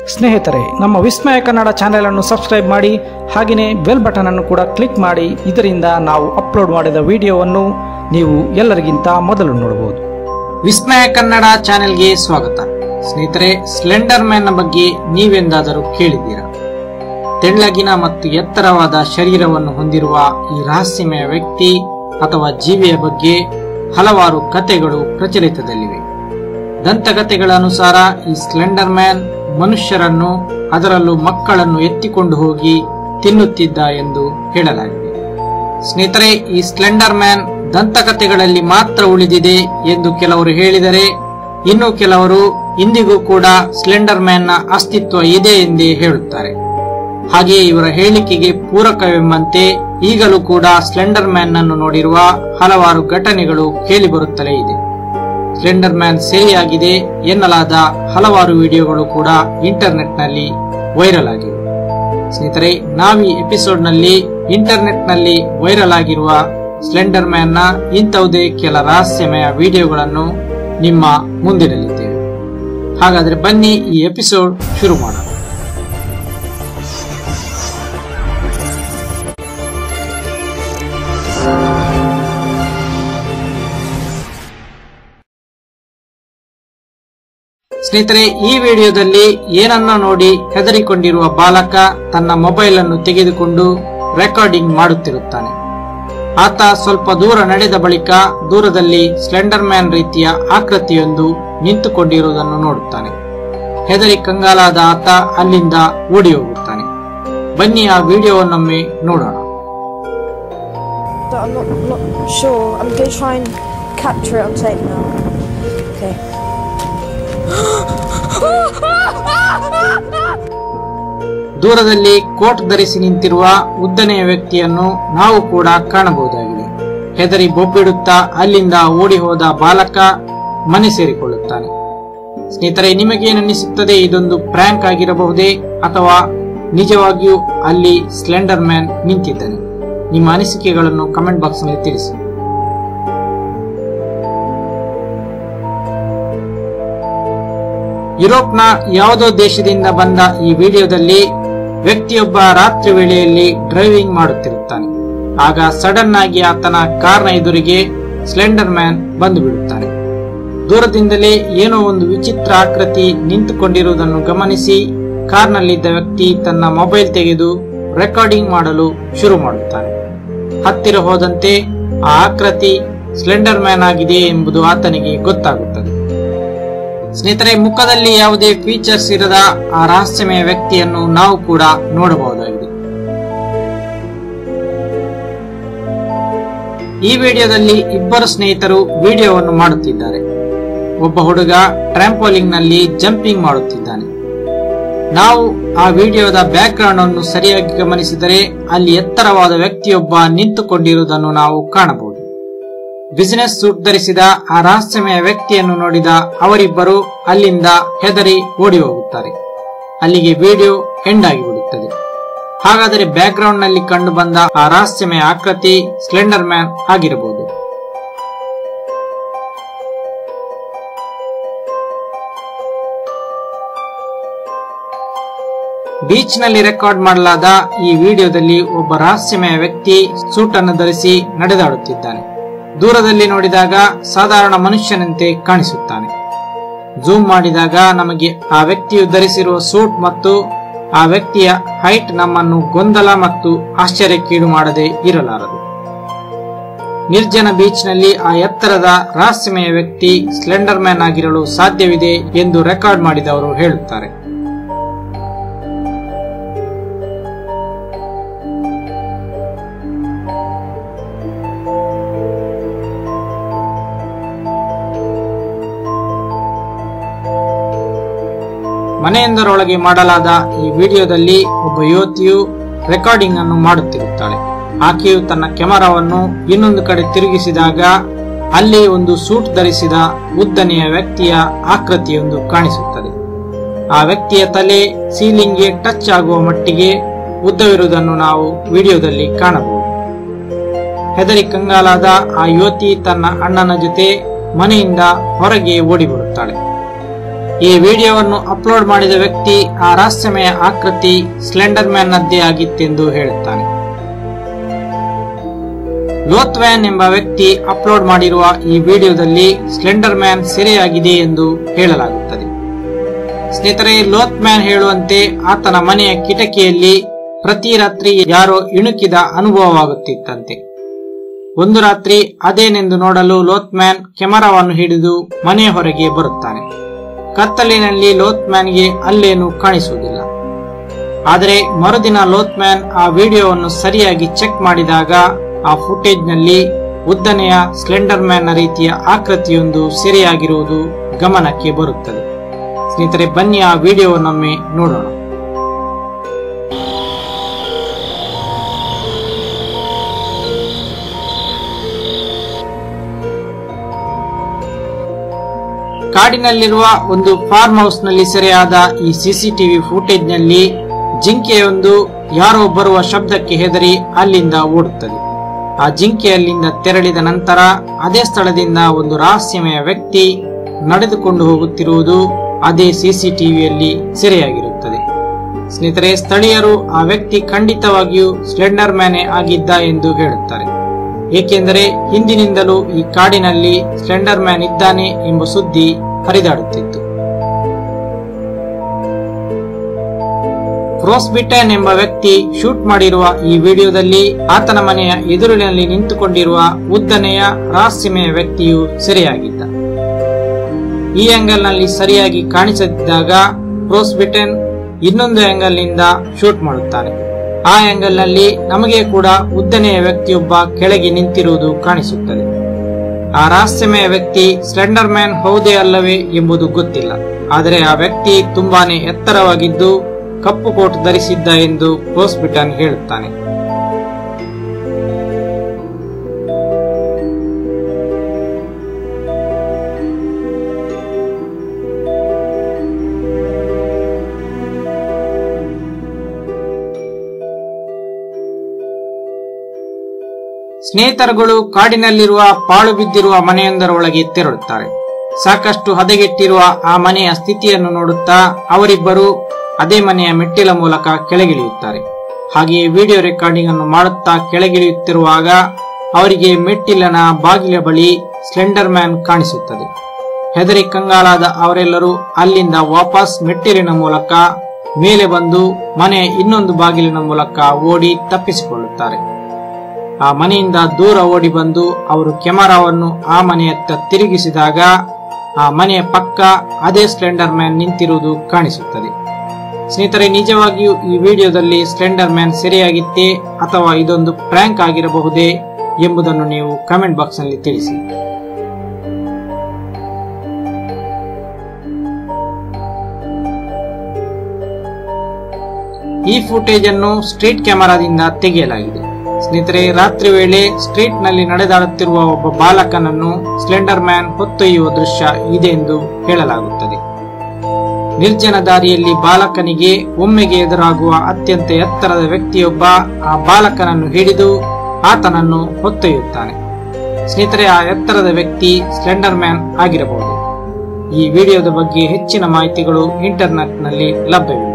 ಸ್ನೇಹಿತರೆ ನಮ್ಮ ವಿಸ್ಮಯ ಕನ್ನಡ ಚಾನೆಲ್ ಅನ್ನು ಸಬ್ಸ್ಕ್ರೈಬ್ ಮಾಡಿ ಹಾಗೆಯೇ ಬೆಲ್ ಬಟನ್ ಅನ್ನು ಕೂಡ ಕ್ಲಿಕ್ ಮಾಡಿ ಇದರಿಂದ ನಾವು ಅಪ್ಲೋಡ್ ಮಾಡಿದ ವಿಡಿಯೋವನ್ನು ನೀವು ಎಲ್ಲರಿಗಿಂತ ಮೊದಲು ನೋಡಬಹುದು ವಿಸ್ಮಯ ಕನ್ನಡ ಚಾನೆಲ್ಗೆ ಸ್ವಾಗತ ಸ್ನೇಹಿತರೆ ಸ್ಲೆಂಡರ್ ಮ್ಯಾನ್ ನ ಬಗ್ಗೆ ನೀವೆಂದಾದರೂ ಕೇಳಿದ್ದೀರಾ ತೆಳ್ಳಗಿನ ಮತ್ತು ಎತ್ತರವಾದ ಶರೀರವನ್ನು ಹೊಂದಿರುವ ಈ ರಹಸ್ಯಮಯ ವ್ಯಕ್ತಿ ಅಥವಾ ಜೀವಿಯ ಬಗ್ಗೆ ಹಲವಾರು ಕಥೆಗಳು ಪ್ರಚಲಿತದಲ್ಲಿವೆ ದಂತಕಥೆಗಳ ಅನುಸಾರ ಈ ಸ್ಲೆಂಡರ್ ಮ್ಯಾನ್ ಮನುಷ್ಯರನ್ನು ಅದರಲ್ಲೂ ಮಕ್ಕಳನ್ನು ಎತ್ತಿಕೊಂಡು ಹೋಗಿ ತಿನ್ನುತ್ತಿದ್ದ ಎಂದು ಹೇಳಲಾಗಿದೆ ಸ್ನೇಹಿತರೆ ಈ ಸ್ಲೆಂಡರ್ ಮ್ಯಾನ್ ದಂತಕಥೆಗಳಲ್ಲಿ ಮಾತ್ರ ಉಳಿದಿದೆ ಎಂದು ಕೆಲವರು ಹೇಳಿದರೆ ಇನ್ನು ಕೆಲವರು ಇಂದಿಗೂ ಕೂಡ ಸ್ಲೆಂಡರ್ ಮ್ಯಾನ್ ನ ಅಸ್ತಿತ್ವ ಇದೆ ಎಂದೇ ಹೇಳುತ್ತಾರೆ ಹಾಗೆಯೇ ಇವರ ಹೇಳಿಕೆಗೆ ಪೂರಕವೆಂಬಂತೆ ಈಗಲೂ ಕೂಡ ಸ್ಲೆಂಡರ್ ಮ್ಯಾನ್ ಅನ್ನು ನೋಡಿರುವ ಹಲವಾರು ಘಟನೆಗಳು ಕೇಳಿಬರುತ್ತಲೇ ಇದೆ ಸ್ಲೆಂಡರ್ ಮ್ಯಾನ್ ಸೆರೆಯಾಗಿದೆ ಎನ್ನಲಾದ ಹಲವಾರು ವಿಡಿಯೋಗಳು ಕೂಡ ಇಂಟರ್ನೆಟ್ ನಲ್ಲಿ ವೈರಲ್ ಆಗಿವೆ ಸ್ನೇಹಿತರೆ ನಾವು ಈ ಎಪಿಸೋಡ್ ನಲ್ಲಿ ಇಂಟರ್ನೆಟ್ ನಲ್ಲಿ ವೈರಲ್ ಆಗಿರುವ ಸ್ಲೆಂಡರ್ ಮ್ಯಾನ್ ನ ಇಂತಹುದೇ ಕೆಲ ರಹಸ್ಯಮಯ ವಿಡಿಯೋಗಳನ್ನು ನಿಮ್ಮ ಮುಂದಿಡಲಿದ್ದೇವೆ ಹಾಗಾದ್ರೆ ಬನ್ನಿ ಈ ಎಪಿಸೋಡ್ ಶುರು ಮಾಡೋಣ ಸ್ನೇಹಿತರೆ ಈ ವಿಡಿಯೋದಲ್ಲಿ ಏನನ್ನ ನೋಡಿ ಹೆದರಿಕೊಂಡಿರುವ ಬಾಲಕ ತನ್ನ ಮೊಬೈಲ್ ಅನ್ನು ತೆಗೆದುಕೊಂಡು ರೆಕಾರ್ಡಿಂಗ್ ಮಾಡುತ್ತಿರುತ್ತಾನೆ ಆತ ಸ್ವಲ್ಪ ದೂರ ನಡೆದ ಬಳಿಕ ದೂರದಲ್ಲಿ ಸ್ಲೆಂಡರ್ ಮ್ಯಾನ್ ರೀತಿಯ ಆಕೃತಿಯೊಂದು ನಿಂತುಕೊಂಡಿರುವುದನ್ನು ನೋಡುತ್ತಾನೆ ಹೆದರಿ ಕಂಗಾಲಾದ ಆತ ಅಲ್ಲಿಂದ ಓಡಿ ಹೋಗುತ್ತಾನೆ ಬನ್ನಿ ಆ ವಿಡಿಯೋವನ್ನೊಮ್ಮೆ ನೋಡೋಣ But I'm not, not sure. I'm going to try and capture it on tape now. Okay. ದೂರದಲ್ಲಿ ಕೋಟ್ ಧರಿಸಿ ನಿಂತಿರುವ ಉದ್ದನೆಯ ವ್ಯಕ್ತಿಯನ್ನು ನಾವು ಕೂಡ ಕಾಣಬಹುದಾಗಿದೆ ಹೆದರಿ ಬೊಬ್ಬಿಡುತ್ತಾ ಅಲ್ಲಿಂದ ಓಡಿ ಹೋದ ಬಾಲಕ ಮನೆ ಸೇರಿಕೊಳ್ಳುತ್ತಾನೆ ಸ್ನೇಹಿತರೆ ನಿಮಗೇನನ್ನಿಸುತ್ತದೆ ಇದೊಂದು ಪ್ರ್ಯಾಂಕ್ ಆಗಿರಬಹುದೇ ಅಥವಾ ನಿಜವಾಗಿಯೂ ಅಲ್ಲಿ ಸ್ಲೆಂಡರ್ ಮ್ಯಾನ್ ನಿಂತಿದ್ದಾನೆ ನಿಮ್ಮ ಅನಿಸಿಕೆಗಳನ್ನು ಕಮೆಂಟ್ ಬಾಕ್ಸ್ ನಲ್ಲಿ ತಿಳಿಸಿ ಯುರೋಪ್ನ ಯಾವುದೋ ದೇಶದಿಂದ ಬಂದ ಈ ವಿಡಿಯೋದಲ್ಲಿ ವ್ಯಕ್ತಿಯೊಬ್ಬ ರಾತ್ರಿ ವೇಳೆಯಲ್ಲಿ ಡ್ರೈವಿಂಗ್ ಮಾಡುತ್ತಿರುತ್ತಾನೆ ಆಗ ಸಡನ್ ಆಗಿ ಆತನ ಕಾರ್ನ ಎದುರಿಗೆ ಸ್ಲೆಂಡರ್ ಮ್ಯಾನ್ ಬಂದು ಬಿಡುತ್ತಾನೆ ದೂರದಿಂದಲೇ ಏನೋ ಒಂದು ವಿಚಿತ್ರ ಆಕೃತಿ ನಿಂತುಕೊಂಡಿರುವುದನ್ನು ಗಮನಿಸಿ ಕಾರ್ನಲ್ಲಿದ್ದ ವ್ಯಕ್ತಿ ತನ್ನ ಮೊಬೈಲ್ ತೆಗೆದು ರೆಕಾರ್ಡಿಂಗ್ ಮಾಡಲು ಶುರು ಮಾಡುತ್ತಾನೆ ಹತ್ತಿರ ಹೋದಂತೆ ಆ ಆಕೃತಿ ಸ್ಲೆಂಡರ್ ಮ್ಯಾನ್ ಆಗಿದೆ ಎಂಬುದು ಆತನಿಗೆ ಗೊತ್ತಾಗುತ್ತದೆ ಸ್ನೇಹಿತರೆ ಮುಖದಲ್ಲಿ ಯಾವುದೇ ಫೀಚರ್ಸ್ ಇರದ ಆ ರಹಸ್ಯಮಯ ವ್ಯಕ್ತಿಯನ್ನು ನಾವು ಕೂಡ ನೋಡಬಹುದಾಗಿದೆ ಈ ವಿಡಿಯೋದಲ್ಲಿ ಇಬ್ಬರು ಸ್ನೇಹಿತರು ವಿಡಿಯೋವನ್ನು ಮಾಡುತ್ತಿದ್ದಾರೆ ಒಬ್ಬ ಹುಡುಗ ಟ್ರ್ಯಾಂಪೋಲಿಂಗ್ ನಲ್ಲಿ ಜಂಪಿಂಗ್ ಮಾಡುತ್ತಿದ್ದಾನೆ ನಾವು ಆ ವಿಡಿಯೋದ ಬ್ಯಾಕ್ ಗ್ರೌಂಡ್ ಅನ್ನು ಸರಿಯಾಗಿ ಗಮನಿಸಿದರೆ ಅಲ್ಲಿ ಎತ್ತರವಾದ ವ್ಯಕ್ತಿಯೊಬ್ಬ ನಿಂತುಕೊಂಡಿರುವುದನ್ನು ನಾವು ಕಾಣಬಹುದು ಬಿಸಿನೆಸ್ ಸೂಟ್ ಧರಿಸಿದ ಆ ರಹಸ್ಯಮಯ ವ್ಯಕ್ತಿಯನ್ನು ನೋಡಿದ ಅವರಿಬ್ಬರು ಅಲ್ಲಿಂದ ಹೆದರಿ ಓಡಿ ಹೋಗುತ್ತಾರೆ ಅಲ್ಲಿಗೆ ವಿಡಿಯೋ ಎಂಡ್ ಆಗಿಬಿಡುತ್ತದೆ ಹಾಗಾದರೆ ಬ್ಯಾಕ್ ಗ್ರೌಂಡ್ ನಲ್ಲಿ ಕಂಡು ಬಂದ ಆ ರಹಸ್ಯಮಯ ಆಕೃತಿ ಸ್ಲೆಂಡರ್ ಮ್ಯಾನ್ ಆಗಿರಬಹುದು ಬೀಚ್ ನಲ್ಲಿ ರೆಕಾರ್ಡ್ ಮಾಡಲಾದ ಈ ವಿಡಿಯೋದಲ್ಲಿ ಒಬ್ಬ ರಹಸ್ಯಮಯ ವ್ಯಕ್ತಿ ಸೂಟ್ ಅನ್ನು ಧರಿಸಿ ನಡೆದಾಡುತ್ತಿದ್ದಾನೆ ದೂರದಲ್ಲಿ ನೋಡಿದಾಗ ಸಾಧಾರಣ ಮನುಷ್ಯನಂತೆ ಕಾಣಿಸುತ್ತಾನೆ ಜೂಮ್ ಮಾಡಿದಾಗ ನಮಗೆ ಆ ವ್ಯಕ್ತಿಯು ಧರಿಸಿರುವ ಸೂಟ್ ಮತ್ತು ಆ ವ್ಯಕ್ತಿಯ ಹೈಟ್ ನಮ್ಮನ್ನು ಗೊಂದಲ ಮತ್ತು ಆಶ್ಚರ್ಯಕ್ಕೀಡು ಮಾಡದೆ ಇರಲಾರದು ನಿರ್ಜನ ಬೀಚ್ ನಲ್ಲಿ ಆ ಎತ್ತರದ ರಹಸ್ಯಮಯ ವ್ಯಕ್ತಿ ಸ್ಲೆಂಡರ್ ಮ್ಯಾನ್ ಆಗಿರಲು ಸಾಧ್ಯವಿದೆ ಎಂದು ರೆಕಾರ್ಡ್ ಮಾಡಿದವರು ಹೇಳುತ್ತಾರೆ ಮನೆಯೊಂದರೊಳಗೆ ಮಾಡಲಾದ ಈ ವಿಡಿಯೋದಲ್ಲಿ ಒಬ್ಬ ಯುವತಿಯು ರೆಕಾರ್ಡಿಂಗ್ ಅನ್ನು ಮಾಡುತ್ತಿರುತ್ತಾಳೆ ಆಕೆಯು ತನ್ನ ಕೆಮರಾವನ್ನು ಇನ್ನೊಂದು ಕಡೆ ತಿರುಗಿಸಿದಾಗ ಅಲ್ಲಿ ಒಂದು ಸೂಟ್ ಧರಿಸಿದ ಉದ್ದನೆಯ ವ್ಯಕ್ತಿಯ ಆಕೃತಿಯೊಂದು ಕಾಣಿಸುತ್ತದೆ ಆ ವ್ಯಕ್ತಿಯ ತಲೆ ಸೀಲಿಂಗ್ಗೆ ಟಚ್ ಆಗುವ ಮಟ್ಟಿಗೆ ಉದ್ದವಿರುವುದನ್ನು ನಾವು ವಿಡಿಯೋದಲ್ಲಿ ಕಾಣಬಹುದು ಹೆದರಿ ಕಂಗಾಲಾದ ಆ ಯುವತಿ ತನ್ನ ಅಣ್ಣನ ಜೊತೆ ಮನೆಯಿಂದ ಹೊರಗೆ ಓಡಿಬಿಡುತ್ತಾಳೆ ಈ ವಿಡಿಯೋವನ್ನು ಅಪ್ಲೋಡ್ ಮಾಡಿದ ವ್ಯಕ್ತಿ ಆ ರಹಸ್ಯಮಯ ಆಕೃತಿ ಸ್ಲೆಂಡರ್ ಮ್ಯಾನ್ ನದ್ದೇ ಆಗಿತ್ತೆಂದು ಹೇಳುತ್ತಾನೆ ಲೋತ್ವ್ಯಾನ್ ಎಂಬ ವ್ಯಕ್ತಿ ಅಪ್ಲೋಡ್ ಮಾಡಿರುವ ಈ ವಿಡಿಯೋದಲ್ಲಿ ಸ್ಲೆಂಡರ್ ಮ್ಯಾನ್ ಸೆರೆಯಾಗಿದೆ ಎಂದು ಹೇಳಲಾಗುತ್ತದೆ ಸ್ನೇಹಿತರೆ ಲೋತ್ ಮ್ಯಾನ್ ಹೇಳುವಂತೆ ಆತನ ಮನೆಯ ಕಿಟಕಿಯಲ್ಲಿ ಪ್ರತಿ ರಾತ್ರಿ ಯಾರೋ ಇಣುಕಿದ ಅನುಭವವಾಗುತ್ತಿತ್ತಂತೆ ಒಂದು ರಾತ್ರಿ ಅದೇನೆಂದು ನೋಡಲು ಲೋತ್ ಮ್ಯಾನ್ ಕೆಮರಾವನ್ನು ಹಿಡಿದು ಮನೆಯ ಹೊರಗೆ ಬರುತ್ತಾನೆ ಕತ್ತಲಿನಲ್ಲಿ ಲೋತ್ ಮ್ಯಾನ್ಗೆ ಅಲ್ಲೇನು ಕಾಣಿಸುವುದಿಲ್ಲ ಆದರೆ ಮರುದಿನ ಲೋತ್ ಮ್ಯಾನ್ ಆ ವಿಡಿಯೋವನ್ನು ಸರಿಯಾಗಿ ಚೆಕ್ ಮಾಡಿದಾಗ ಆ ಫುಟೇಜ್ನಲ್ಲಿ ಉದ್ದನೆಯ ಸ್ಲೆಂಡರ್ ಮ್ಯಾನ್ನ ರೀತಿಯ ಆಕೃತಿಯೊಂದು ಸೆರೆಯಾಗಿರುವುದು ಗಮನಕ್ಕೆ ಬರುತ್ತದೆ ಸ್ನೇಹಿತರೆ ಬನ್ನಿ ಆ ವಿಡಿಯೋವನ್ನೊಮ್ಮೆ ನೋಡೋಣ ಕಾಡಿನಲ್ಲಿರುವ ಒಂದು ಫಾರ್ಮ್ ಹೌಸ್ ನಲ್ಲಿ ಸೆರೆಯಾದ ಈ ಸಿಸಿಟಿವಿ ಫುಟೇಜ್ನಲ್ಲಿ ಜಿಂಕೆಯೊಂದು ಯಾರೋ ಬರುವ ಶಬ್ದಕ್ಕೆ ಹೆದರಿ ಅಲ್ಲಿಂದ ಓಡುತ್ತದೆ ಆ ಜಿಂಕೆ ಅಲ್ಲಿಂದ ತೆರಳಿದ ನಂತರ ಅದೇ ಸ್ಥಳದಿಂದ ಒಂದು ರಹಸ್ಯಮಯ ವ್ಯಕ್ತಿ ನಡೆದುಕೊಂಡು ಹೋಗುತ್ತಿರುವುದು ಅದೇ ಸಿಸಿಟಿವಿಯಲ್ಲಿ ಸೆರೆಯಾಗಿರುತ್ತದೆ ಸ್ನೇಹಿತರೆ ಸ್ಥಳೀಯರು ಆ ವ್ಯಕ್ತಿ ಖಂಡಿತವಾಗಿಯೂ ಸ್ಲೆಂಡರ್ ಮ್ಯಾನೆ ಆಗಿದ್ದ ಎಂದು ಹೇಳುತ್ತಾರೆ ಏಕೆಂದರೆ ಹಿಂದಿನಿಂದಲೂ ಈ ಕಾಡಿನಲ್ಲಿ ಸ್ಲೆಂಡರ್ ಮ್ಯಾನ್ ಇದ್ದಾನೆ ಎಂಬ ಸುದ್ದಿ ಹರಿದಾಡುತ್ತಿತ್ತು ಕ್ರೋಸ್ಬಿಟನ್ ಎಂಬ ವ್ಯಕ್ತಿ ಶೂಟ್ ಮಾಡಿರುವ ಈ ವಿಡಿಯೋದಲ್ಲಿ ಆತನ ಮನೆಯ ಎದುರಿನಲ್ಲಿ ನಿಂತುಕೊಂಡಿರುವ ಉದ್ದನೆಯ ರಹಸ್ಯಮಯ ವ್ಯಕ್ತಿಯು ಸೆರೆಯಾಗಿದ್ದ ಈ ಆಂಗಲ್ನಲ್ಲಿ ಸರಿಯಾಗಿ ಕಾಣಿಸದಿದ್ದಾಗ ಕ್ರೋಸ್ಬಿಟನ್ ಇನ್ನೊಂದು ಆಂಗಲ್ ನಿಂದ ಶೂಟ್ ಮಾಡುತ್ತಾನೆ ಆ ಆಂಗಲ್ ನಲ್ಲಿ ನಮಗೆ ಕೂಡ ಉದ್ದನೆಯ ವ್ಯಕ್ತಿಯೊಬ್ಬ ಕೆಳಗೆ ನಿಂತಿರುವುದು ಕಾಣಿಸುತ್ತದೆ ಆ ರಹಸ್ಯಮಯ ವ್ಯಕ್ತಿ ಸ್ಲೆಂಡರ್ ಮ್ಯಾನ್ ಹೌದೇ ಅಲ್ಲವೇ ಎಂಬುದು ಗೊತ್ತಿಲ್ಲ ಆದರೆ ಆ ವ್ಯಕ್ತಿ ತುಂಬಾನೇ ಎತ್ತರವಾಗಿದ್ದು ಕಪ್ಪು ಕೋಟ್ ಧರಿಸಿದ್ದ ಎಂದು ಕ್ರೋಸ್ಬಿಟನ್ ಹೇಳುತ್ತಾನೆ ಸ್ನೇಹಿತರುಗಳು ಕಾಡಿನಲ್ಲಿರುವ ಪಾಳು ಬಿದ್ದಿರುವ ಮನೆಯೊಂದರೊಳಗೆ ತೆರಳುತ್ತಾರೆ ಸಾಕಷ್ಟು ಹದಗೆಟ್ಟಿರುವ ಆ ಮನೆಯ ಸ್ಥಿತಿಯನ್ನು ನೋಡುತ್ತಾ ಅವರಿಬ್ಬರು ಅದೇ ಮನೆಯ ಮೆಟ್ಟಿಲ ಮೂಲಕ ಕೆಳಗಿಳಿಯುತ್ತಾರೆ ಹಾಗೆಯೇ ವಿಡಿಯೋ ರೆಕಾರ್ಡಿಂಗ್ ಅನ್ನು ಮಾಡುತ್ತಾ ಕೆಳಗಿಳಿಯುತ್ತಿರುವಾಗ ಅವರಿಗೆ ಮೆಟ್ಟಿಲಿನ ಬಾಗಿಲ ಬಳಿ ಸ್ಲೆಂಡರ್ ಮ್ಯಾನ್ ಕಾಣಿಸುತ್ತದೆ ಹೆದರಿ ಕಂಗಾಲಾದ ಅವರೆಲ್ಲರೂ ಅಲ್ಲಿಂದ ವಾಪಸ್ ಮೆಟ್ಟಿಲಿನ ಮೂಲಕ ಮೇಲೆ ಬಂದು ಮನೆಯ ಇನ್ನೊಂದು ಬಾಗಿಲಿನ ಮೂಲಕ ಓಡಿ ತಪ್ಪಿಸಿಕೊಳ್ಳುತ್ತಾರೆ ಆ ಮನೆಯಿಂದ ದೂರ ಓಡಿ ಬಂದು ಅವರು ಕೆಮರಾವನ್ನು ಆ ಮನೆಯತ್ತ ತಿರುಗಿಸಿದಾಗ ಆ ಮನೆಯ ಪಕ್ಕ ಅದೇ ಸ್ಲೆಂಡರ್ ಮ್ಯಾನ್ ನಿಂತಿರುವುದು ಕಾಣಿಸುತ್ತದೆ ಸ್ನೇಹಿತರೆ ನಿಜವಾಗಿಯೂ ಈ ವಿಡಿಯೋದಲ್ಲಿ ಸ್ಲೆಂಡರ್ ಮ್ಯಾನ್ ಸರಿಯಾಗಿತ್ತೇ ಅಥವಾ ಇದೊಂದು ಪ್ರ್ಯಾಂಕ್ ಆಗಿರಬಹುದೇ ಎಂಬುದನ್ನು ನೀವು ಕಮೆಂಟ್ ಬಾಕ್ಸ್ ನಲ್ಲಿ ತಿಳಿಸಿ ಈ ಫುಟೇಜ್ ಅನ್ನು ಸ್ಟ್ರೀಟ್ ಕ್ಯಾಮೆರಾದಿಂದ ತೆಗೆಯಲಾಗಿದೆ ಸ್ನೇಹಿತರೆ ರಾತ್ರಿ ವೇಳೆ ಸ್ಟ್ರೀಟ್ ನಲ್ಲಿ ನಡೆದಾಡುತ್ತಿರುವ ಒಬ್ಬ ಬಾಲಕನನ್ನು ಸ್ಲೆಂಡರ್ ಮ್ಯಾನ್ ಹೊತ್ತೊಯ್ಯುವ ದೃಶ್ಯ ಇದೆ ಎಂದು ಹೇಳಲಾಗುತ್ತದೆ ನಿರ್ಜನ ದಾರಿಯಲ್ಲಿ ಬಾಲಕನಿಗೆ ಒಮ್ಮೆಗೆ ಎದುರಾಗುವ ಅತ್ಯಂತ ಎತ್ತರದ ವ್ಯಕ್ತಿಯೊಬ್ಬ ಆ ಬಾಲಕನನ್ನು ಹಿಡಿದು ಆತನನ್ನು ಹೊತ್ತೊಯ್ಯುತ್ತಾನೆ ಸ್ನೇಹಿತರೆ ಆ ಎತ್ತರದ ವ್ಯಕ್ತಿ ಸ್ಲೆಂಡರ್ ಮ್ಯಾನ್ ಆಗಿರಬಹುದು ಈ ವಿಡಿಯೋದ ಬಗ್ಗೆ ಹೆಚ್ಚಿನ ಮಾಹಿತಿಗಳು ಇಂಟರ್ನೆಟ್ ನಲ್ಲಿ ಲಭ್ಯವಿಲ್ಲ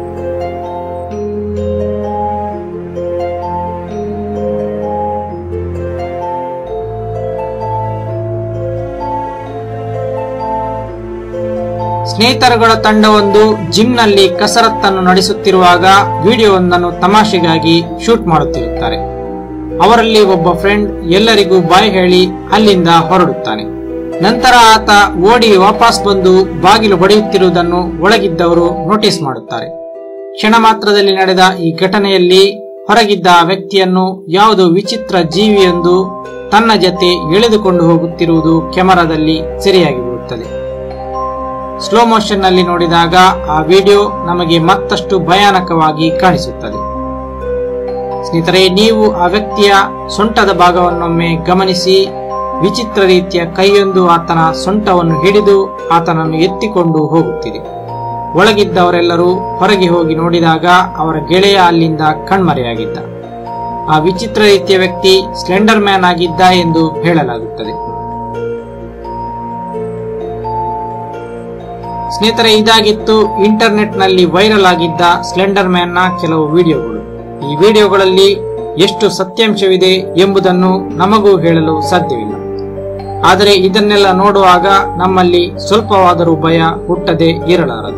ಸ್ನೇಹಿತರುಗಳ ತಂಡವೊಂದು ಜಿಮ್ನಲ್ಲಿ ಕಸರತ್ತನ್ನು ನಡೆಸುತ್ತಿರುವಾಗ ವಿಡಿಯೋವೊಂದನ್ನು ತಮಾಷೆಗಾಗಿ ಶೂಟ್ ಮಾಡುತ್ತಿರುತ್ತಾರೆ ಅವರಲ್ಲಿ ಒಬ್ಬ ಫ್ರೆಂಡ್ ಎಲ್ಲರಿಗೂ ಬಾಯ್ ಹೇಳಿ ಅಲ್ಲಿಂದ ಹೊರಡುತ್ತಾನೆ ನಂತರ ಆತ ಓಡಿ ವಾಪಸ್ ಬಂದು ಬಾಗಿಲು ಬಡಿಯುತ್ತಿರುವುದನ್ನು ಒಳಗಿದ್ದವರು ನೋಟಿಸ್ ಮಾಡುತ್ತಾರೆ ಕ್ಷಣ ಮಾತ್ರದಲ್ಲಿ ನಡೆದ ಈ ಘಟನೆಯಲ್ಲಿ ಹೊರಗಿದ್ದ ಆ ವ್ಯಕ್ತಿಯನ್ನು ಯಾವುದೋ ವಿಚಿತ್ರ ಜೀವಿಯೊಂದು ತನ್ನ ಜತೆ ಎಳೆದುಕೊಂಡು ಹೋಗುತ್ತಿರುವುದು ಕೆಮರಾದಲ್ಲಿ ಸೆರೆಯಾಗಿ ಬಿಡುತ್ತದೆ ಸ್ಲೋ ಮೋಷನ್ ನಲ್ಲಿ ನೋಡಿದಾಗ ಆ ವಿಡಿಯೋ ನಮಗೆ ಮತ್ತಷ್ಟು ಭಯಾನಕವಾಗಿ ಕಾಣಿಸುತ್ತದೆ ಸ್ನೇಹಿತರೆ ನೀವು ಆ ವ್ಯಕ್ತಿಯ ಸೊಂಟದ ಭಾಗವನ್ನೊಮ್ಮೆ ಗಮನಿಸಿ ವಿಚಿತ್ರ ರೀತಿಯ ಕೈಯೊಂದು ಆತನ ಸೊಂಟವನ್ನು ಹಿಡಿದು ಆತನನ್ನು ಎತ್ತಿಕೊಂಡು ಹೋಗುತ್ತಿದೆ ಒಳಗಿದ್ದವರೆಲ್ಲರೂ ಹೊರಗೆ ಹೋಗಿ ನೋಡಿದಾಗ ಅವರ ಗೆಳೆಯ ಅಲ್ಲಿಂದ ಕಣ್ಮರೆಯಾಗಿದ್ದ ಆ ವಿಚಿತ್ರ ರೀತಿಯ ವ್ಯಕ್ತಿ ಸ್ಲೆಂಡರ್ ಮ್ಯಾನ್ ಆಗಿದ್ದ ಎಂದು ಹೇಳಲಾಗುತ್ತದೆ ಸ್ನೇಹಿತರೆ ಇದಾಗಿತ್ತು ಇಂಟರ್ನೆಟ್ ನಲ್ಲಿ ವೈರಲ್ ಆಗಿದ್ದ ಸ್ಲೆಂಡರ್ ಮ್ಯಾನ್ ನ ಕೆಲವು ವಿಡಿಯೋಗಳು ಈ ವಿಡಿಯೋಗಳಲ್ಲಿ ಎಷ್ಟು ಸತ್ಯಾಂಶವಿದೆ ಎಂಬುದನ್ನು ನಮಗೂ ಹೇಳಲು ಸಾಧ್ಯವಿಲ್ಲ ಆದರೆ ಇದನ್ನೆಲ್ಲ ನೋಡುವಾಗ ನಮ್ಮಲ್ಲಿ ಸ್ವಲ್ಪವಾದರೂ ಭಯ ಹುಟ್ಟದೆ ಇರಲಾರದು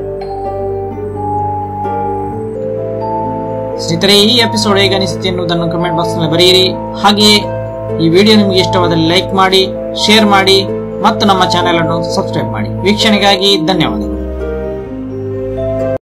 ಸ್ನೇಹಿತರೆ ಈ ಎಪಿಸೋಡ್ ಹೇಗೆ ಅನಿಸುತ್ತೆ ಎನ್ನುವುದನ್ನು ಕಮೆಂಟ್ ಬಾಕ್ಸ್ ನಲ್ಲಿ ಬರೆಯಿರಿ ಹಾಗೆಯೇ ಈ ವಿಡಿಯೋ ನಿಮಗೆ ಇಷ್ಟವಾದಲ್ಲಿ ಲೈಕ್ ಮಾಡಿ ಶೇರ್ ಮಾಡಿ ಮತ್ತು ನಮ್ಮ ಚಾನೆಲ್ ಅನ್ನು ಸಬ್ಸ್ಕ್ರೈಬ್ ಮಾಡಿ ವೀಕ್ಷಣೆಗಾಗಿ ಧನ್ಯವಾದಗಳು